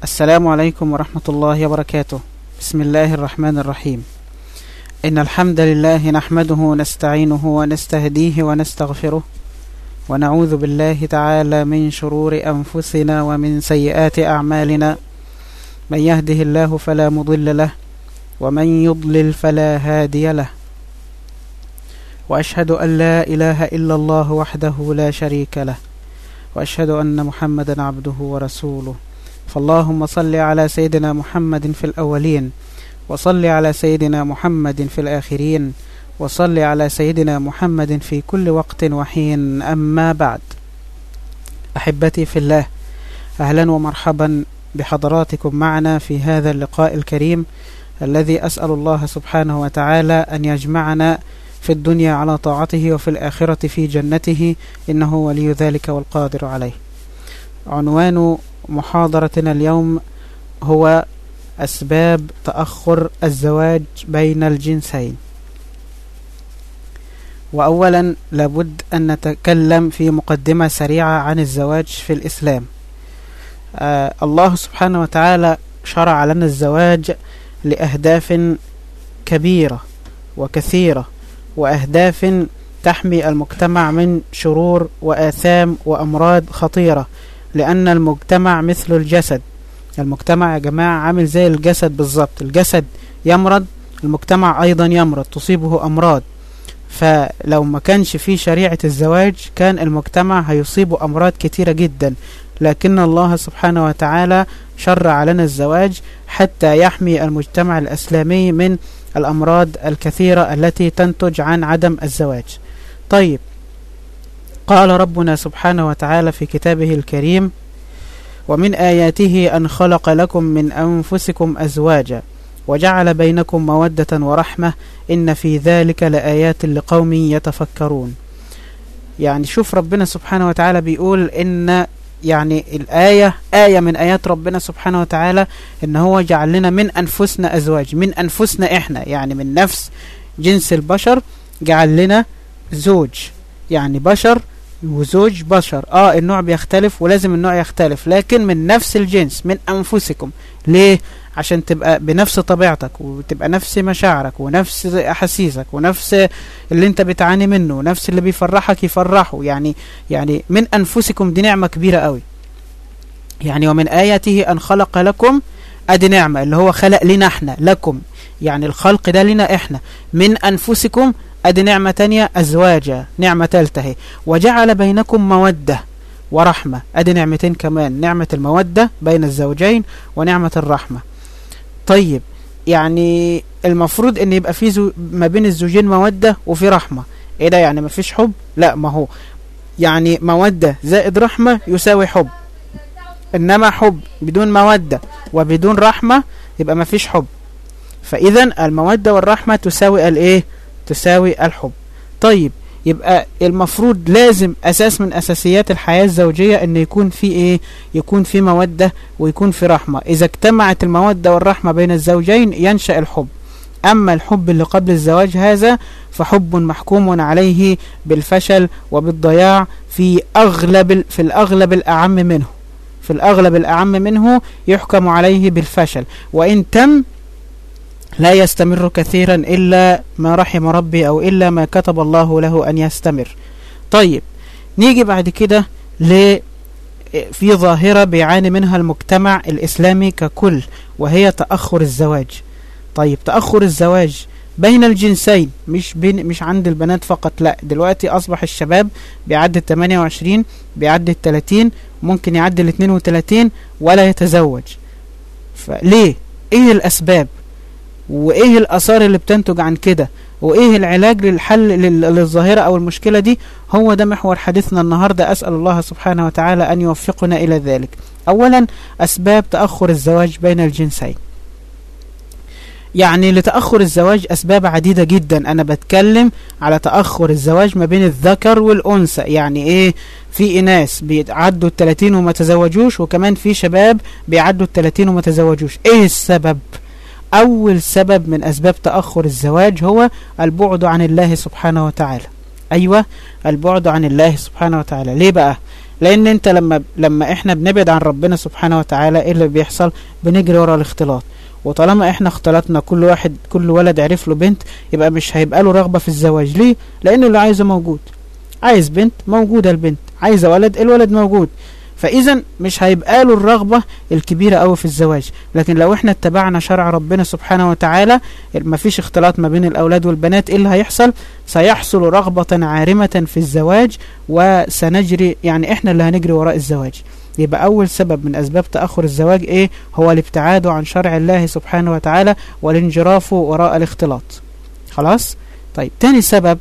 السلام عليكم ورحمة الله وبركاته بسم الله الرحمن الرحيم إن الحمد لله نحمده ونستعينه ونستهديه ونستغفره ونعوذ بالله تعالى من شرور أنفسنا ومن سيئات أعمالنا من يهده الله فلا مضل له ومن يضلل فلا هادي له وأشهد أن لا إله إلا الله وحده لا شريك له وأشهد أن محمدا عبده ورسوله فاللهم صل على سيدنا محمد في الأولين وصل على سيدنا محمد في الآخرين وصل على سيدنا محمد في كل وقت وحين أما بعد أحبتي في الله أهلا ومرحبا بحضراتكم معنا في هذا اللقاء الكريم الذي أسأل الله سبحانه وتعالى أن يجمعنا في الدنيا على طاعته وفي الآخرة في جنته إنه ولي ذلك والقادر عليه عنوان محاضرتنا اليوم هو أسباب تأخر الزواج بين الجنسين وأولا لابد أن نتكلم في مقدمة سريعة عن الزواج في الإسلام آه الله سبحانه وتعالى شرع لنا الزواج لأهداف كبيرة وكثيرة وأهداف تحمي المجتمع من شرور وآثام وأمراض خطيرة لأن المجتمع مثل الجسد المجتمع يا جماعة عامل زي الجسد بالظبط الجسد يمرض المجتمع أيضا يمرض تصيبه أمراض فلو ما كانش في شريعة الزواج كان المجتمع هيصيبه أمراض كتيرة جدا لكن الله سبحانه وتعالى شرع لنا الزواج حتى يحمي المجتمع الإسلامي من الأمراض الكثيرة التي تنتج عن عدم الزواج طيب قال ربنا سبحانه وتعالى في كتابه الكريم ومن آياته أن خلق لكم من أنفسكم أزواجا وجعل بينكم مودة ورحمة إن في ذلك لآيات لقوم يتفكرون يعني شوف ربنا سبحانه وتعالى بيقول إن يعني الآية آية من آيات ربنا سبحانه وتعالى إن هو جعل لنا من أنفسنا أزواج من أنفسنا إحنا يعني من نفس جنس البشر جعل لنا زوج يعني بشر وزوج بشر اه النوع بيختلف ولازم النوع يختلف لكن من نفس الجنس من انفسكم ليه عشان تبقى بنفس طبيعتك وتبقى نفس مشاعرك ونفس احاسيسك ونفس اللي انت بتعاني منه ونفس اللي بيفرحك يفرحه يعني يعني من انفسكم دي نعمه كبيره قوي يعني ومن اياته ان خلق لكم ادي نعمه اللي هو خلق لنا احنا لكم يعني الخلق ده لنا احنا من انفسكم ادي نعمة تانية ازواجا نعمة تالتة وجعل بينكم مودة ورحمة ادي نعمتين كمان نعمة المودة بين الزوجين ونعمة الرحمة طيب يعني المفروض ان يبقى في زو ما بين الزوجين مودة وفي رحمة ايه ده يعني ما فيش حب لا ما هو يعني مودة زائد رحمة يساوي حب انما حب بدون مودة وبدون رحمة يبقى ما فيش حب فاذا المودة والرحمة تساوي الايه تساوي الحب طيب يبقى المفروض لازم اساس من اساسيات الحياة الزوجية ان يكون في ايه يكون في مودة ويكون في رحمة اذا اجتمعت المودة والرحمة بين الزوجين ينشأ الحب اما الحب اللي قبل الزواج هذا فحب محكوم عليه بالفشل وبالضياع في اغلب في الاغلب الاعم منه في الاغلب الاعم منه يحكم عليه بالفشل وان تم لا يستمر كثيرا إلا ما رحم ربي أو إلا ما كتب الله له أن يستمر طيب نيجي بعد كده ل في ظاهرة بيعاني منها المجتمع الإسلامي ككل وهي تأخر الزواج طيب تأخر الزواج بين الجنسين مش بين مش عند البنات فقط لا دلوقتي أصبح الشباب بيعدي ال 28 بيعدي ال 30 ممكن يعدي ال 32 ولا يتزوج فليه ايه الأسباب وايه الاثار اللي بتنتج عن كده وايه العلاج للحل للظاهرة او المشكلة دي هو ده محور حديثنا النهاردة اسأل الله سبحانه وتعالى ان يوفقنا الى ذلك اولا اسباب تأخر الزواج بين الجنسين يعني لتأخر الزواج أسباب عديدة جدا أنا بتكلم على تأخر الزواج ما بين الذكر والأنثى يعني إيه في إناس بيعدوا التلاتين وما تزوجوش وكمان في شباب بيعدوا التلاتين وما تزوجوش إيه السبب؟ أول سبب من أسباب تأخر الزواج هو البعد عن الله سبحانه وتعالى أيوة البعد عن الله سبحانه وتعالى ليه بقى لان انت لما لما احنا بنبعد عن ربنا سبحانه وتعالى ايه اللي بيحصل بنجري ورا الاختلاط وطالما احنا اختلطنا كل واحد كل ولد عرف له بنت يبقى مش هيبقى له رغبة في الزواج ليه لانه اللي عايزه موجود عايز بنت موجودة البنت عايزة ولد الولد موجود فاذا مش هيبقى له الرغبة الكبيرة قوي في الزواج لكن لو احنا اتبعنا شرع ربنا سبحانه وتعالى مفيش اختلاط ما بين الاولاد والبنات ايه اللي هيحصل سيحصل رغبة عارمة في الزواج وسنجري يعني احنا اللي هنجري وراء الزواج يبقى أول سبب من أسباب تأخر الزواج إيه هو الابتعاد عن شرع الله سبحانه وتعالى والانجراف وراء الاختلاط خلاص طيب تاني سبب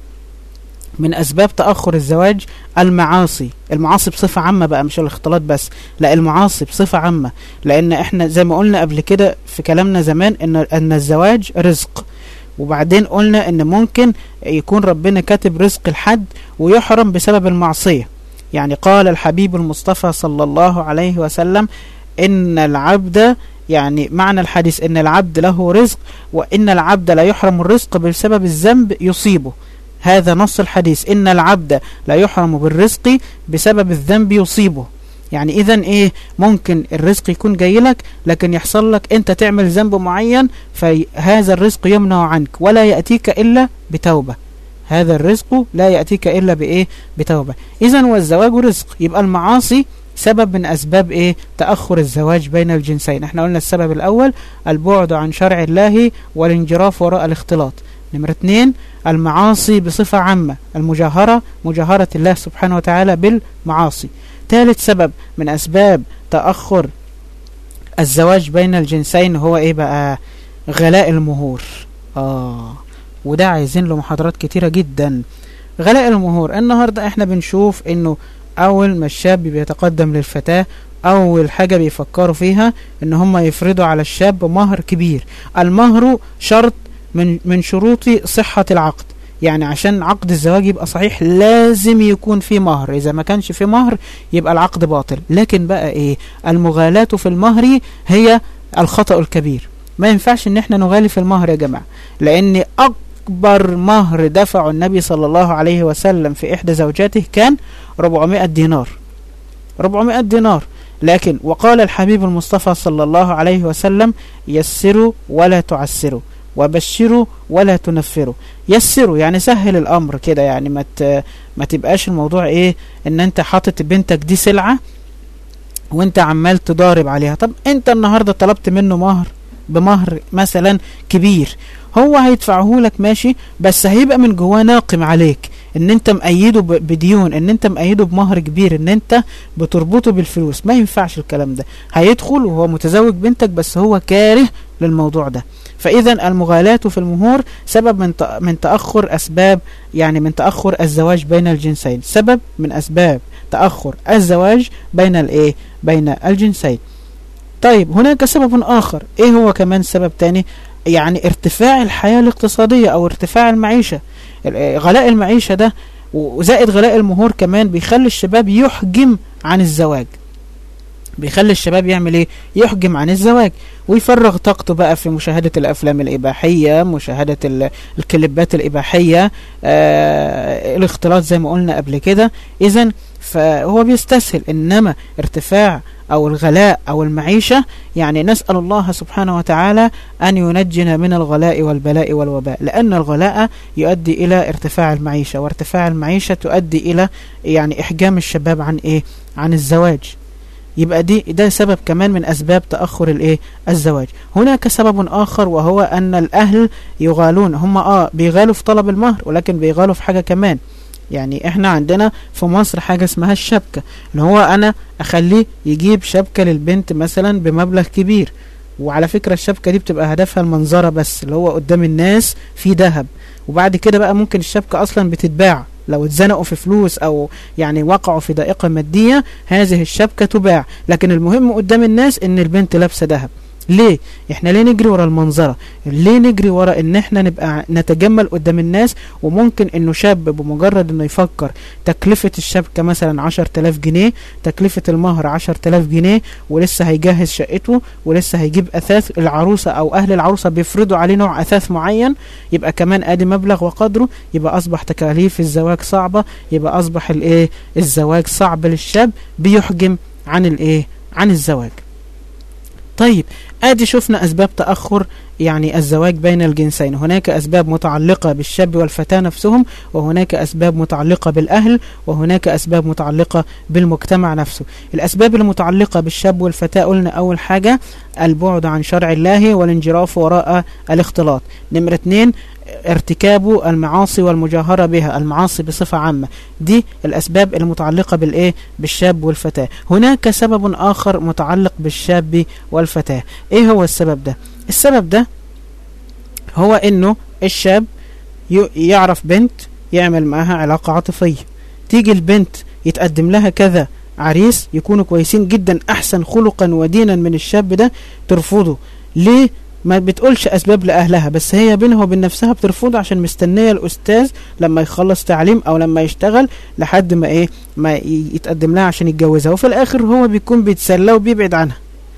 من أسباب تأخر الزواج المعاصي المعاصي بصفة عامة بقى مش الاختلاط بس لا المعاصي بصفة عامة لأن احنا زي ما قلنا قبل كده في كلامنا زمان إن, أن الزواج رزق وبعدين قلنا إن ممكن يكون ربنا كاتب رزق الحد ويحرم بسبب المعصية يعني قال الحبيب المصطفى صلى الله عليه وسلم إن العبد يعني معنى الحديث إن العبد له رزق وإن العبد لا يحرم الرزق بسبب الذنب يصيبه هذا نص الحديث إن العبد لا يحرم بالرزق بسبب الذنب يصيبه يعني إذا إيه ممكن الرزق يكون جاي لك لكن يحصل لك أنت تعمل ذنب معين فهذا الرزق يمنع عنك ولا يأتيك إلا بتوبة هذا الرزق لا يأتيك إلا بإيه بتوبة إذا والزواج رزق يبقى المعاصي سبب من أسباب إيه تأخر الزواج بين الجنسين احنا قلنا السبب الأول البعد عن شرع الله والانجراف وراء الاختلاط نمرة اثنين المعاصي بصفة عامة المجاهرة مجاهرة الله سبحانه وتعالى بالمعاصي ثالث سبب من أسباب تأخر الزواج بين الجنسين هو إيه بقى غلاء المهور آه وده عايزين له محاضرات كتيرة جدا غلاء المهور النهاردة احنا بنشوف انه اول ما الشاب بيتقدم للفتاة اول حاجة بيفكروا فيها ان هم يفرضوا على الشاب مهر كبير المهر شرط من, من شروط صحة العقد يعني عشان عقد الزواج يبقى صحيح لازم يكون في مهر إذا ما كانش في مهر يبقى العقد باطل لكن بقى إيه المغالاة في المهر هي الخطأ الكبير ما ينفعش ان احنا نغالي في المهر يا جماعة لان أكبر مهر دفعه النبي صلى الله عليه وسلم في إحدى زوجاته كان 400 دينار 400 دينار لكن وقال الحبيب المصطفى صلى الله عليه وسلم يسروا ولا تعسروا وبشروا ولا تنفروا يسروا يعني سهل الأمر كده يعني ما ما تبقاش الموضوع إيه إن أنت حاطط بنتك دي سلعة وانت عمال تضارب عليها طب انت النهاردة طلبت منه مهر بمهر مثلا كبير هو هيدفعه لك ماشي بس هيبقى من جواه ناقم عليك ان انت مأيده بديون ان انت مأيده بمهر كبير ان انت بتربطه بالفلوس ما ينفعش الكلام ده هيدخل وهو متزوج بنتك بس هو كاره للموضوع ده فإذا المغالاة في المهور سبب من من تأخر أسباب يعني من تأخر الزواج بين الجنسين سبب من أسباب تأخر الزواج بين الإيه بين الجنسين طيب هناك سبب آخر إيه هو كمان سبب تاني يعني ارتفاع الحياة الاقتصادية أو ارتفاع المعيشة غلاء المعيشة ده وزائد غلاء المهور كمان بيخلي الشباب يحجم عن الزواج بيخلي الشباب يعمل ايه يحجم عن الزواج ويفرغ طاقته بقى في مشاهدة الأفلام الإباحية مشاهدة الكليبات الإباحية آه الاختلاط زي ما قلنا قبل كده إذا فهو بيستسهل إنما ارتفاع أو الغلاء أو المعيشة يعني نسأل الله سبحانه وتعالى أن ينجنا من الغلاء والبلاء والوباء لأن الغلاء يؤدي إلى ارتفاع المعيشة وارتفاع المعيشة تؤدي إلى يعني إحجام الشباب عن إيه عن الزواج يبقى دي ده سبب كمان من أسباب تأخر الإيه الزواج هناك سبب آخر وهو أن الأهل يغالون هم آه بيغالوا في طلب المهر ولكن بيغالوا في حاجة كمان يعني احنا عندنا في مصر حاجة اسمها الشبكة ان هو انا اخليه يجيب شبكة للبنت مثلا بمبلغ كبير وعلى فكرة الشبكة دي بتبقى هدفها المنظرة بس اللي هو قدام الناس في ذهب وبعد كده بقى ممكن الشبكة اصلا بتتباع لو اتزنقوا في فلوس او يعني وقعوا في ضائقة مادية هذه الشبكة تباع لكن المهم قدام الناس ان البنت لابسة ذهب ليه احنا ليه نجري ورا المنظرة ليه نجري ورا ان احنا نبقى نتجمل قدام الناس وممكن انه شاب بمجرد انه يفكر تكلفة الشبكة مثلا عشر تلاف جنيه تكلفة المهر عشر تلاف جنيه ولسه هيجهز شقته ولسه هيجيب اثاث العروسة او اهل العروسة بيفرضوا عليه نوع اثاث معين يبقى كمان ادي مبلغ وقدره يبقى اصبح تكاليف الزواج صعبة يبقى اصبح الايه الزواج صعب للشاب بيحجم عن الايه عن الزواج طيب ادي شفنا اسباب تاخر يعني الزواج بين الجنسين هناك اسباب متعلقه بالشاب والفتاه نفسهم وهناك اسباب متعلقه بالاهل وهناك اسباب متعلقه بالمجتمع نفسه الاسباب المتعلقه بالشاب والفتاه قلنا اول حاجه البعد عن شرع الله والانجراف وراء الاختلاط نمره اتنين ارتكاب المعاصي والمجاهرة بها المعاصي بصفة عامة دي الأسباب المتعلقة بالإيه بالشاب والفتاة هناك سبب آخر متعلق بالشاب والفتاة إيه هو السبب ده السبب ده هو إنه الشاب يعرف بنت يعمل معها علاقة عاطفية تيجي البنت يتقدم لها كذا عريس يكونوا كويسين جدا أحسن خلقا ودينا من الشاب ده ترفضه ليه ما بتقولش اسباب لاهلها بس هي بينها وبين نفسها بترفضه عشان مستنيه الاستاذ لما يخلص تعليم او لما يشتغل لحد ما ايه ما يتقدم لها عشان يتجوزها وفي الاخر هو بيكون بيتسلى وبيبعد عنها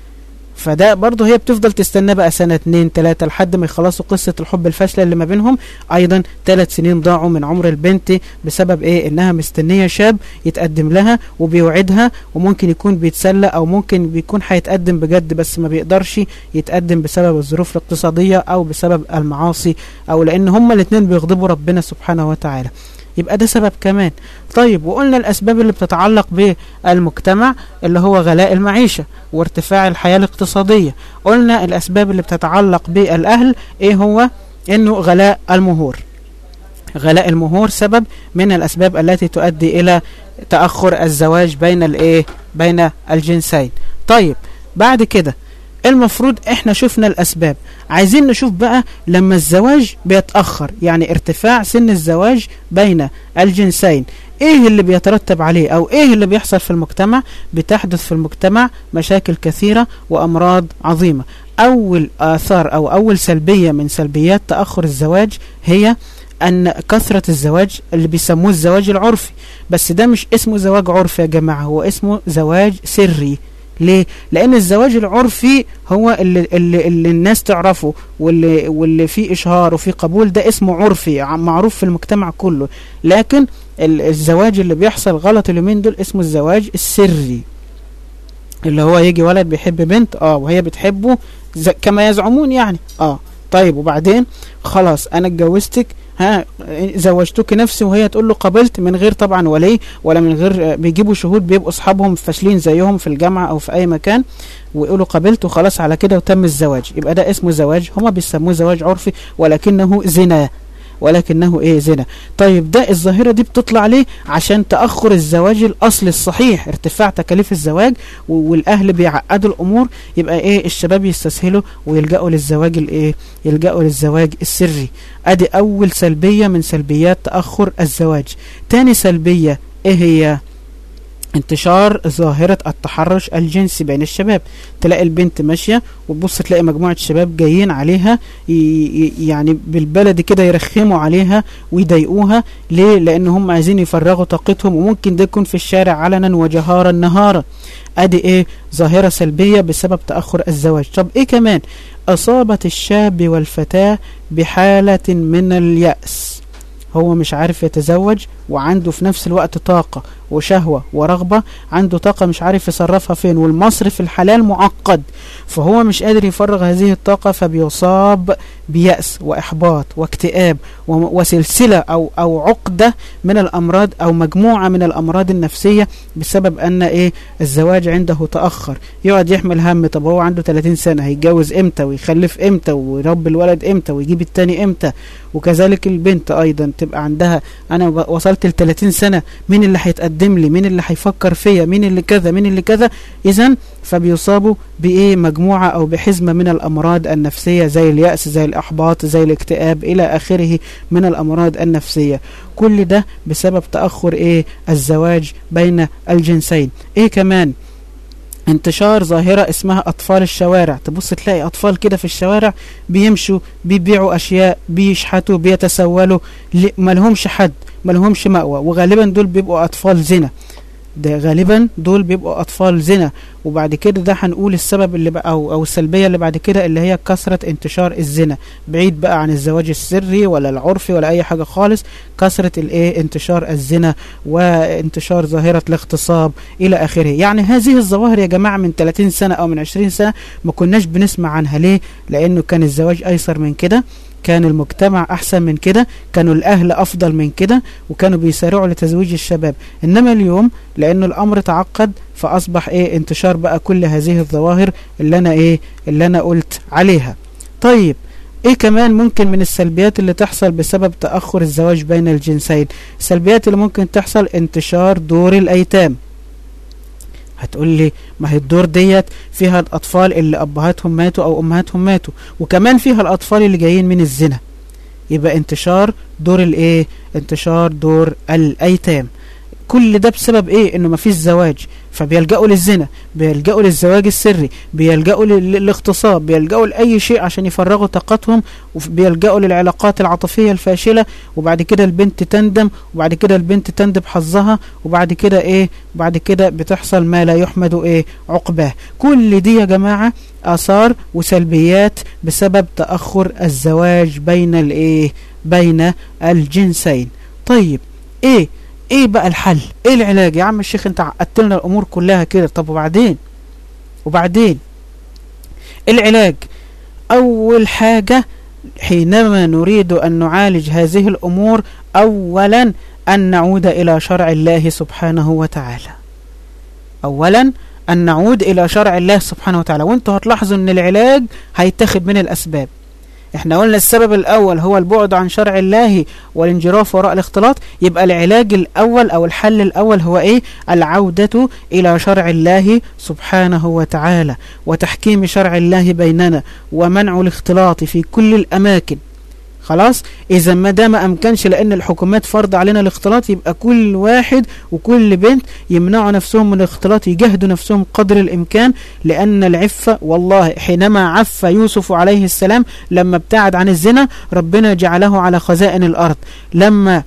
فده برضه هي بتفضل تستنى بقى سنة اتنين تلاتة لحد ما يخلصوا قصة الحب الفاشلة اللي ما بينهم أيضا ثلاث سنين ضاعوا من عمر البنت بسبب إيه إنها مستنية شاب يتقدم لها وبيوعدها وممكن يكون بيتسلى أو ممكن بيكون هيتقدم بجد بس ما بيقدرش يتقدم بسبب الظروف الاقتصادية أو بسبب المعاصي أو لأن هما الاتنين بيغضبوا ربنا سبحانه وتعالى يبقى ده سبب كمان طيب وقلنا الأسباب اللي بتتعلق بالمجتمع اللي هو غلاء المعيشة وارتفاع الحياة الاقتصادية قلنا الأسباب اللي بتتعلق بالأهل إيه هو إنه غلاء المهور غلاء المهور سبب من الأسباب التي تؤدي إلى تأخر الزواج بين الإيه بين الجنسين طيب بعد كده المفروض احنا شفنا الاسباب عايزين نشوف بقى لما الزواج بيتأخر يعني ارتفاع سن الزواج بين الجنسين ايه اللي بيترتب عليه او ايه اللي بيحصل في المجتمع بتحدث في المجتمع مشاكل كثيرة وامراض عظيمة اول اثار او اول سلبية من سلبيات تأخر الزواج هي ان كثرة الزواج اللي بيسموه الزواج العرفي بس ده مش اسمه زواج عرفي يا جماعة هو اسمه زواج سري ليه؟ لأن الزواج العرفي هو اللي, اللي, اللي الناس تعرفه واللي, واللي فيه إشهار وفيه قبول ده اسمه عرفي معروف في المجتمع كله لكن الزواج اللي بيحصل غلط اليومين دول اسمه الزواج السري اللي هو يجي ولد بيحب بنت اه وهي بتحبه كما يزعمون يعني اه طيب وبعدين خلاص انا اتجوزتك ها زوجتك نفسي وهي تقول له قبلت من غير طبعا ولي ولا من غير بيجيبوا شهود بيبقوا اصحابهم فاشلين زيهم في الجامعه او في اي مكان ويقولوا قبلت وخلاص على كده وتم الزواج يبقى ده اسمه زواج هما بيسموه زواج عرفي ولكنه زنا ولكنه ايه زنا طيب ده الظاهرة دي بتطلع ليه عشان تأخر الزواج الأصل الصحيح ارتفاع تكاليف الزواج والأهل بيعقدوا الأمور يبقى ايه الشباب يستسهلوا ويلجأوا للزواج الايه يلجأوا للزواج السري ادي أول سلبية من سلبيات تأخر الزواج تاني سلبية ايه هي انتشار ظاهرة التحرش الجنسي بين الشباب تلاقي البنت ماشية وتبص تلاقي مجموعة شباب جايين عليها يعني بالبلد كده يرخموا عليها ويضايقوها ليه لان هم عايزين يفرغوا طاقتهم وممكن ده يكون في الشارع علنا وجهارا نهارا ادي ايه ظاهرة سلبية بسبب تأخر الزواج طب ايه كمان اصابت الشاب والفتاة بحالة من اليأس هو مش عارف يتزوج وعنده في نفس الوقت طاقة وشهوة ورغبة عنده طاقة مش عارف يصرفها فين والمصرف الحلال معقد فهو مش قادر يفرغ هذه الطاقة فبيصاب بيأس وإحباط واكتئاب وسلسلة أو, أو عقدة من الأمراض أو مجموعة من الأمراض النفسية بسبب أن إيه الزواج عنده تأخر يقعد يحمل هم طب هو عنده 30 سنة هيتجوز إمتى ويخلف إمتى ويربي الولد إمتى ويجيب التاني إمتى وكذلك البنت أيضا تبقى عندها أنا وصلت ل 30 سنة مين اللي هيتقدم لي مين اللي هيفكر فيا مين اللي كذا مين اللي كذا إذا فبيصابوا بإيه مجموعة أو بحزمة من الأمراض النفسية زي اليأس زي الإحباط زي الاكتئاب إلى آخره من الأمراض النفسية كل ده بسبب تأخر إيه الزواج بين الجنسين إيه كمان انتشار ظاهرة اسمها أطفال الشوارع تبص تلاقي أطفال كده في الشوارع بيمشوا بيبيعوا أشياء بيشحتوا بيتسولوا ملهمش حد ملهمش مأوى وغالبا دول بيبقوا أطفال زنا ده غالبا دول بيبقوا أطفال زنا وبعد كده ده هنقول السبب اللي بقى أو, أو السلبية اللي بعد كده اللي هي كثرة انتشار الزنا بعيد بقى عن الزواج السري ولا العرفي ولا أي حاجة خالص كثرة الايه انتشار الزنا وانتشار ظاهرة الاغتصاب إلى آخره يعني هذه الظواهر يا جماعة من 30 سنة أو من 20 سنة ما كناش بنسمع عنها ليه لأنه كان الزواج أيسر من كده كان المجتمع أحسن من كده كانوا الأهل أفضل من كده وكانوا بيسارعوا لتزويج الشباب إنما اليوم لأنه الأمر تعقد فأصبح إيه انتشار بقى كل هذه الظواهر اللي أنا إيه اللي أنا قلت عليها طيب ايه كمان ممكن من السلبيات اللي تحصل بسبب تأخر الزواج بين الجنسين السلبيات اللي ممكن تحصل انتشار دور الأيتام هتقول لي ما هي الدور ديت فيها الأطفال اللي أبهاتهم ماتوا أو أمهاتهم ماتوا وكمان فيها الأطفال اللي جايين من الزنا يبقى انتشار دور الايه انتشار دور الأيتام كل ده بسبب ايه انه مفيش زواج فبيلجأوا للزنا بيلجأوا للزواج السري بيلجأوا للاغتصاب بيلجأوا لأي شيء عشان يفرغوا طاقتهم وبيلجأوا للعلاقات العاطفية الفاشلة وبعد كده البنت تندم وبعد كده البنت تندب حظها وبعد كده ايه بعد كده بتحصل ما لا يحمد ايه عقباه كل دي يا جماعة آثار وسلبيات بسبب تأخر الزواج بين الايه بين الجنسين طيب ايه ايه بقى الحل ايه العلاج يا عم الشيخ انت عقدت لنا الامور كلها كده طب وبعدين وبعدين العلاج اول حاجة حينما نريد ان نعالج هذه الامور اولا ان نعود الى شرع الله سبحانه وتعالى اولا ان نعود الى شرع الله سبحانه وتعالى وانتوا هتلاحظوا ان العلاج هيتخذ من الاسباب احنا قلنا السبب الاول هو البعد عن شرع الله والانجراف وراء الاختلاط يبقى العلاج الاول او الحل الاول هو ايه العودة الى شرع الله سبحانه وتعالى وتحكيم شرع الله بيننا ومنع الاختلاط في كل الاماكن خلاص اذا ما ده ما امكنش لان الحكومات فرض علينا الاختلاط يبقى كل واحد وكل بنت يمنعوا نفسهم من الاختلاط يجهدوا نفسهم قدر الامكان لان العفة والله حينما عف يوسف عليه السلام لما ابتعد عن الزنا ربنا جعله على خزائن الارض لما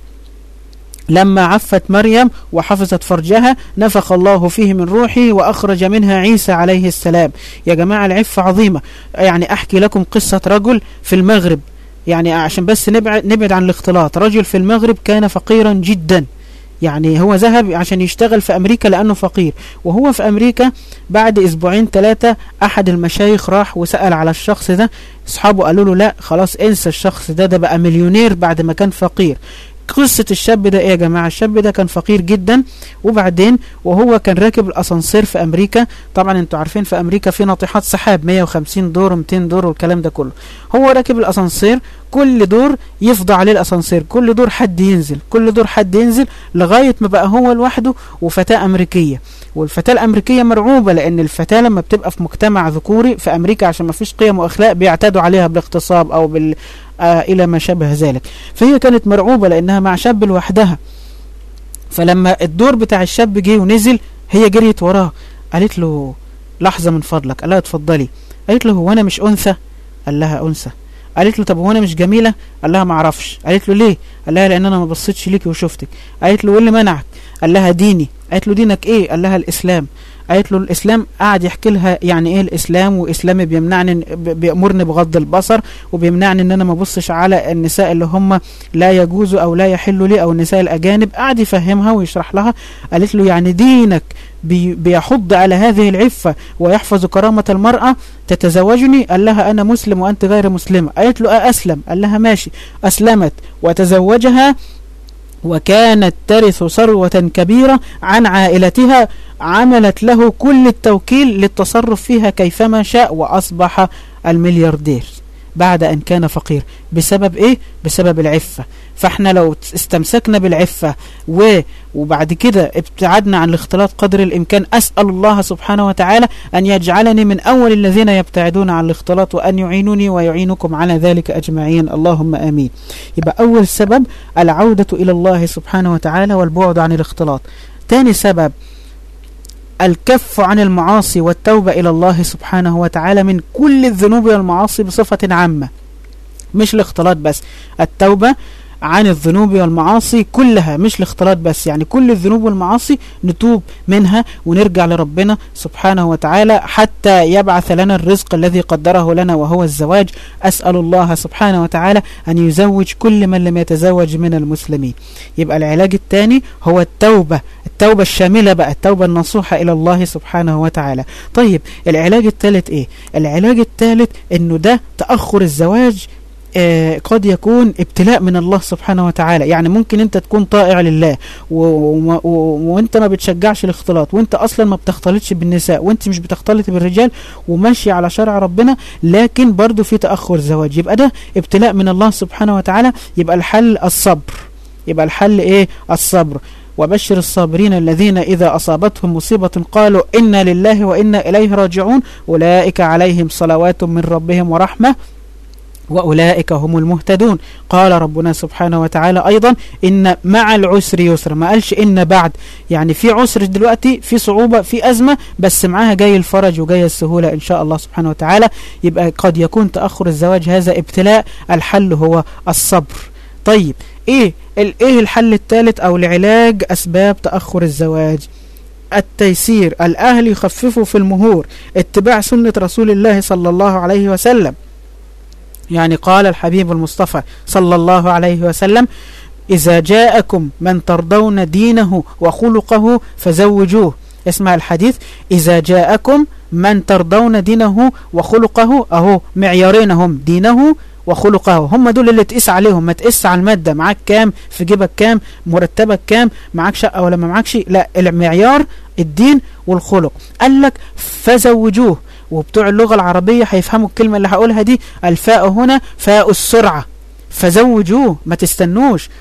لما عفت مريم وحفظت فرجها نفخ الله فيه من روحه وأخرج منها عيسى عليه السلام يا جماعة العفة عظيمة يعني أحكي لكم قصة رجل في المغرب يعني عشان بس نبعد, نبعد عن الاختلاط رجل في المغرب كان فقيرا جدا يعني هو ذهب عشان يشتغل في أمريكا لأنه فقير وهو في أمريكا بعد أسبوعين ثلاثة أحد المشايخ راح وسأل على الشخص ده أصحابه قالوا له لا خلاص انسى الشخص ده ده بقى مليونير بعد ما كان فقير قصة الشاب ده ايه يا جماعة الشاب ده كان فقير جدا وبعدين وهو كان راكب الاسانسير في امريكا طبعا انتوا عارفين في امريكا في ناطحات سحاب 150 دور 200 دور والكلام ده كله هو راكب الاسانسير كل دور يفضى عليه الاسانسير كل دور حد ينزل كل دور حد ينزل لغاية ما بقى هو لوحده وفتاة امريكية والفتاة الامريكية مرعوبة لان الفتاة لما بتبقى في مجتمع ذكوري في امريكا عشان ما فيش قيم واخلاق بيعتادوا عليها بالاغتصاب او بال آه الى ما شابه ذلك فهي كانت مرعوبة لانها مع شاب لوحدها فلما الدور بتاع الشاب جه ونزل هي جريت وراه قالت له لحظة من فضلك قال لها اتفضلي قالت له هو انا مش انثى قال لها انثى قالت له طب هو انا مش جميلة قال لها ما اعرفش قالت له ليه قال لها لان انا ما بصيتش ليكي وشفتك قالت له ايه اللي منعك قال لها ديني قالت له دينك ايه قال لها الاسلام قالت له الاسلام قعد يحكي لها يعني ايه الاسلام واسلامي بيمنعني بيامرني بغض البصر وبيمنعني ان انا ما ابصش على النساء اللي هم لا يجوزوا او لا يحلوا لي او النساء الاجانب قعد يفهمها ويشرح لها قالت له يعني دينك بي بيحض على هذه العفة ويحفظ كرامة المرأة تتزوجني قال لها أنا مسلم وأنت غير مسلمة قالت له أسلم قال لها ماشي أسلمت وتزوجها وكانت ترث ثروة كبيرة عن عائلتها عملت له كل التوكيل للتصرف فيها كيفما شاء وأصبح الملياردير بعد أن كان فقير بسبب إيه؟ بسبب العفة فاحنا لو استمسكنا بالعفة و وبعد كده ابتعدنا عن الاختلاط قدر الإمكان أسأل الله سبحانه وتعالى أن يجعلني من أول الذين يبتعدون عن الاختلاط وأن يعينوني ويعينكم على ذلك أجمعين اللهم آمين يبقى أول سبب العودة إلى الله سبحانه وتعالى والبعد عن الاختلاط تاني سبب الكف عن المعاصي والتوبة إلى الله سبحانه وتعالى من كل الذنوب والمعاصي بصفة عامة مش الاختلاط بس التوبة عن الذنوب والمعاصي كلها مش الاختلاط بس يعني كل الذنوب والمعاصي نتوب منها ونرجع لربنا سبحانه وتعالى حتى يبعث لنا الرزق الذي قدره لنا وهو الزواج أسأل الله سبحانه وتعالى أن يزوج كل من لم يتزوج من المسلمين يبقى العلاج الثاني هو التوبة التوبة الشاملة بقى التوبة النصوحة إلى الله سبحانه وتعالى طيب العلاج الثالث إيه العلاج الثالث أنه ده تأخر الزواج آه قد يكون ابتلاء من الله سبحانه وتعالى يعني ممكن انت تكون طائع لله وانت ما بتشجعش الاختلاط وانت اصلا ما بتختلطش بالنساء وانت مش بتختلط بالرجال وماشي على شرع ربنا لكن برضو في تأخر زواج يبقى ده ابتلاء من الله سبحانه وتعالى يبقى الحل الصبر يبقى الحل ايه الصبر وبشر الصابرين الذين إذا أصابتهم مصيبة قالوا إنا لله وإنا إليه راجعون أولئك عليهم صلوات من ربهم ورحمة وأولئك هم المهتدون قال ربنا سبحانه وتعالى أيضا إن مع العسر يسر ما قالش إن بعد يعني في عسر دلوقتي في صعوبة في أزمة بس معاها جاي الفرج وجاي السهولة إن شاء الله سبحانه وتعالى يبقى قد يكون تأخر الزواج هذا ابتلاء الحل هو الصبر طيب إيه, إيه الحل الثالث أو العلاج أسباب تأخر الزواج التيسير الأهل يخففوا في المهور اتباع سنة رسول الله صلى الله عليه وسلم يعني قال الحبيب المصطفى صلى الله عليه وسلم إذا جاءكم من ترضون دينه وخلقه فزوجوه اسمع الحديث إذا جاءكم من ترضون دينه وخلقه أهو معيارين هم دينه وخلقه هم دول اللي تقيس عليهم ما تقيس على المادة معاك كام في جيبك كام مرتبك كام معاك شقة ولا ما معاكش لا المعيار الدين والخلق قال لك فزوجوه وبتوع اللغة العربية هيفهموا الكلمة اللي هقولها دي الفاء هنا فاء السرعة فزوجوه ما تستنوش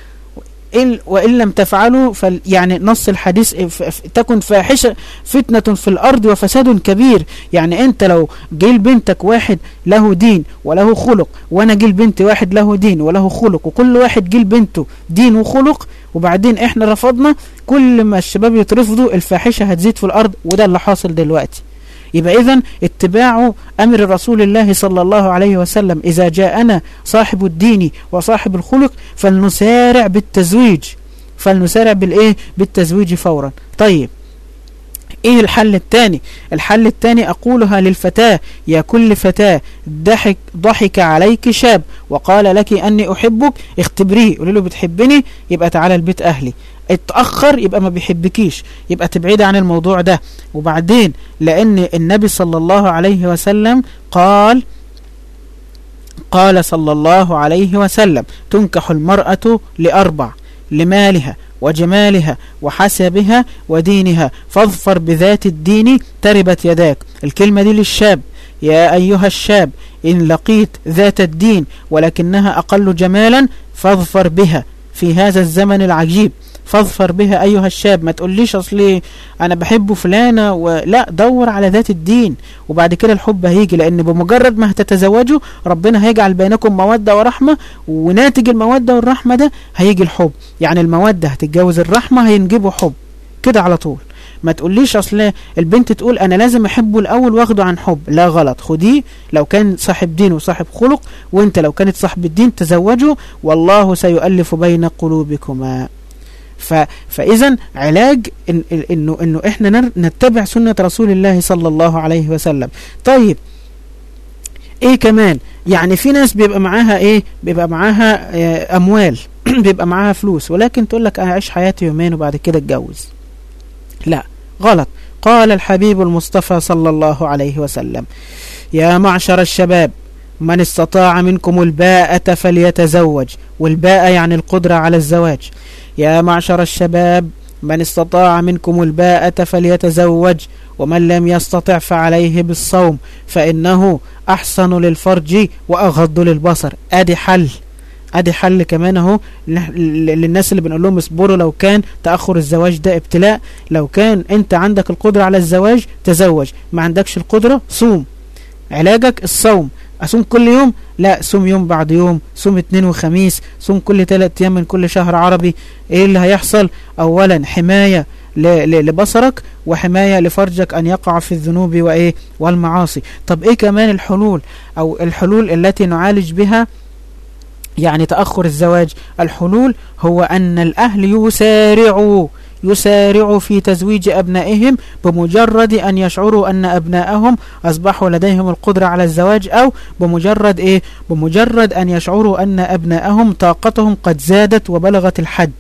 وإن لم تفعلوا فل يعني نص الحديث تكن فاحشة فتنة في الأرض وفساد كبير يعني أنت لو جيل بنتك واحد له دين وله خلق وأنا جيل بنت واحد له دين وله خلق وكل واحد جيل بنته دين وخلق وبعدين إحنا رفضنا كل ما الشباب يترفضوا الفاحشة هتزيد في الأرض وده اللي حاصل دلوقتي يبقى إذن اتباع أمر رسول الله صلى الله عليه وسلم إذا جاءنا صاحب الدين وصاحب الخلق فلنسارع بالتزويج فلنسارع بالإيه بالتزويج فورا طيب ايه الحل الثاني الحل الثاني اقولها للفتاة يا كل فتاة ضحك, ضحك عليك شاب وقال لك اني احبك اختبريه قولي له بتحبني يبقى تعالى البيت اهلي اتأخر يبقى ما بيحبكيش يبقى تبعيد عن الموضوع ده وبعدين لأن النبي صلى الله عليه وسلم قال قال صلى الله عليه وسلم تنكح المرأة لأربع لمالها وجمالها وحسبها ودينها فاظفر بذات الدين تربت يداك الكلمة دي للشاب يا أيها الشاب إن لقيت ذات الدين ولكنها أقل جمالا فاظفر بها في هذا الزمن العجيب فاظفر بها أيها الشاب ما تقوليش أصلي أنا بحب فلانة ولا دور على ذات الدين وبعد كده الحب هيجي لأن بمجرد ما هتتزوجوا ربنا هيجعل بينكم مودة ورحمة وناتج المودة والرحمة ده هيجي الحب يعني المودة هتتجوز الرحمة هينجبوا حب كده على طول ما تقوليش اصل البنت تقول انا لازم احبه الاول واخده عن حب لا غلط خديه لو كان صاحب دين وصاحب خلق وانت لو كانت صاحب الدين تزوجه والله سيؤلف بين قلوبكما ف... فإذا علاج إن... إنه إنه إحنا نتبع سنة رسول الله صلى الله عليه وسلم طيب إيه كمان يعني في ناس بيبقى معاها إيه بيبقى معاها إيه أموال بيبقى معاها فلوس ولكن تقول لك أعيش حياتي يومين وبعد كده اتجوز لا غلط قال الحبيب المصطفى صلى الله عليه وسلم يا معشر الشباب من استطاع منكم الباءة فليتزوج والباءة يعني القدرة على الزواج يا معشر الشباب من استطاع منكم الباءة فليتزوج ومن لم يستطع فعليه بالصوم فإنه أحسن للفرج وأغض للبصر أدي حل ادي حل كمان اهو للناس اللي بنقول لهم اصبروا لو كان تاخر الزواج ده ابتلاء لو كان انت عندك القدره على الزواج تزوج ما عندكش القدره صوم علاجك الصوم أصوم كل يوم لا صوم يوم بعد يوم صوم اثنين وخميس صوم كل ثلاث أيام من كل شهر عربي إيه اللي هيحصل أولا حماية لبصرك وحماية لفرجك أن يقع في الذنوب وإيه والمعاصي طب إيه كمان الحلول أو الحلول التي نعالج بها يعني تأخر الزواج الحلول هو أن الأهل يسارعوا يسارعوا في تزويج أبنائهم بمجرد أن يشعروا أن أبنائهم أصبحوا لديهم القدرة على الزواج أو بمجرد إيه بمجرد أن يشعروا أن أبنائهم طاقتهم قد زادت وبلغت الحد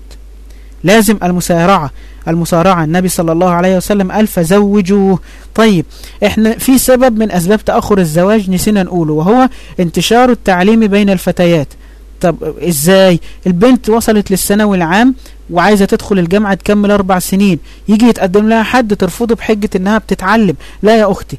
لازم المسارعة المسارعة النبي صلى الله عليه وسلم قال فزوجوه طيب احنا في سبب من أسباب تأخر الزواج نسينا نقوله وهو انتشار التعليم بين الفتيات طب ازاي البنت وصلت للثانوي العام وعايزة تدخل الجامعة تكمل أربع سنين يجي يتقدم لها حد ترفضه بحجة إنها بتتعلم لا يا أختي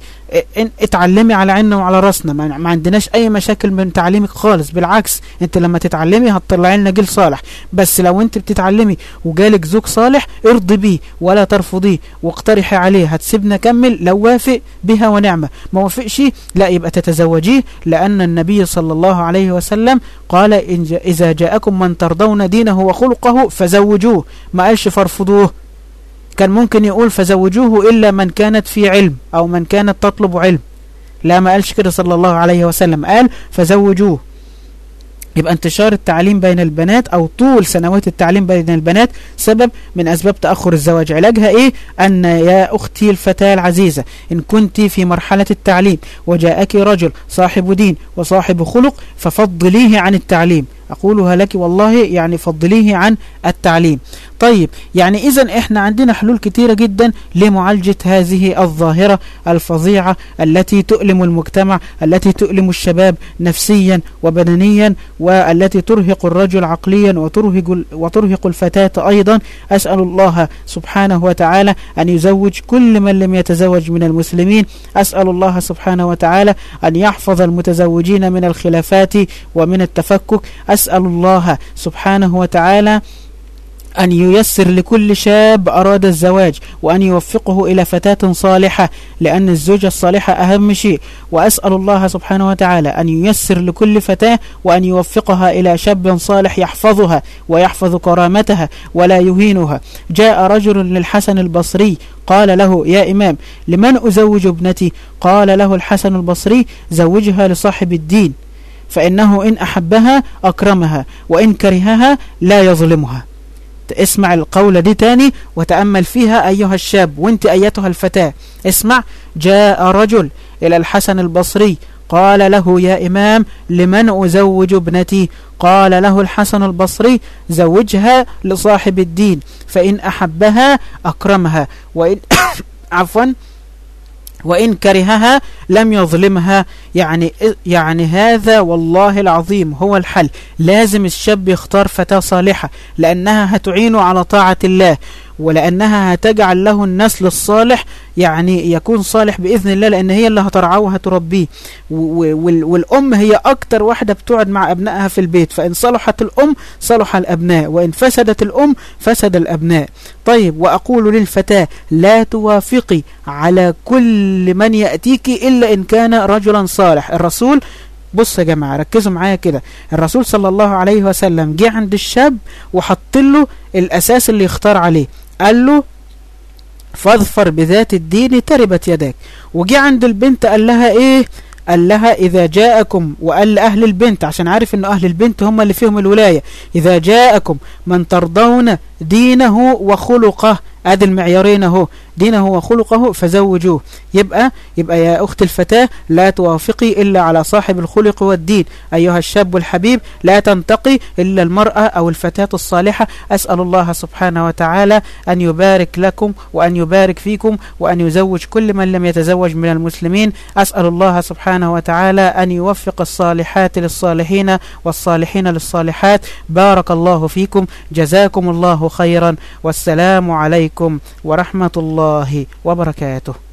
اتعلمي على عيننا وعلى راسنا ما عندناش أي مشاكل من تعليمك خالص بالعكس أنت لما تتعلمي هتطلعي لنا جيل صالح بس لو أنت بتتعلمي وجالك زوج صالح ارضي بيه ولا ترفضيه واقترحي عليه هتسيبنا كمل لو وافق بها ونعمة ما وافقش لا يبقى تتزوجيه لأن النبي صلى الله عليه وسلم قال إن إذا جاءكم من ترضون دينه وخلقه فزوجوه فزوجوه ما قالش فارفضوه كان ممكن يقول فزوجوه إلا من كانت في علم أو من كانت تطلب علم لا ما قالش كده صلى الله عليه وسلم قال فزوجوه يبقى انتشار التعليم بين البنات أو طول سنوات التعليم بين البنات سبب من أسباب تأخر الزواج علاجها إيه؟ أن يا أختي الفتاة العزيزة إن كنت في مرحلة التعليم وجاءك رجل صاحب دين وصاحب خلق ففضليه عن التعليم أقولها لك والله يعني فضليه عن التعليم طيب يعني إذا إحنا عندنا حلول كثيرة جدا لمعالجة هذه الظاهرة الفظيعة التي تؤلم المجتمع التي تؤلم الشباب نفسيا وبدنيا والتي ترهق الرجل عقليا وترهق, وترهق الفتاة أيضا أسأل الله سبحانه وتعالى أن يزوج كل من لم يتزوج من المسلمين أسأل الله سبحانه وتعالى أن يحفظ المتزوجين من الخلافات ومن التفكك أسأل الله سبحانه وتعالى أن ييسر لكل شاب أراد الزواج وأن يوفقه إلى فتاة صالحة لأن الزوجة الصالحة أهم شيء وأسأل الله سبحانه وتعالى أن ييسر لكل فتاة وأن يوفقها إلى شاب صالح يحفظها ويحفظ كرامتها ولا يهينها جاء رجل للحسن البصري قال له يا إمام لمن أزوج ابنتي قال له الحسن البصري زوجها لصاحب الدين فإنه إن أحبها أكرمها وإن كرهها لا يظلمها اسمع القولة دي تاني وتأمل فيها أيها الشاب وانت أيتها الفتاة اسمع جاء رجل إلى الحسن البصري قال له يا إمام لمن أزوج ابنتي قال له الحسن البصري زوجها لصاحب الدين فإن أحبها أكرمها وإن عفوا وإن كرهها لم يظلمها يعني يعني هذا والله العظيم هو الحل لازم الشاب يختار فتاة صالحة لأنها هتعينه على طاعة الله ولأنها هتجعل له النسل الصالح يعني يكون صالح بإذن الله لأن هي اللي هترعاه وهتربيه والأم هي أكتر واحدة بتقعد مع أبنائها في البيت فإن صلحت الأم صلح الأبناء وإن فسدت الأم فسد الأبناء طيب وأقول للفتاة لا توافقي على كل من يأتيك إلا إن كان رجلا صالح الرسول بص يا جماعة ركزوا معايا كده الرسول صلى الله عليه وسلم جه عند الشاب وحط له الأساس اللي يختار عليه قال له فاظفر بذات الدين تربت يداك وجي عند البنت قال لها ايه قال لها إذا جاءكم وقال لأهل البنت عشان عارف أن أهل البنت هم اللي فيهم الولاية إذا جاءكم من ترضون دينه وخلقه ادي المعيارين اهو دينه وخلقه فزوجوه يبقى يبقى يا اخت الفتاه لا توافقي الا على صاحب الخلق والدين ايها الشاب الحبيب لا تنتقي الا المراه او الفتاه الصالحه اسال الله سبحانه وتعالى ان يبارك لكم وان يبارك فيكم وان يزوج كل من لم يتزوج من المسلمين اسال الله سبحانه وتعالى ان يوفق الصالحات للصالحين والصالحين للصالحات بارك الله فيكم جزاكم الله خيرا والسلام عليكم ورحمة الله وبركاته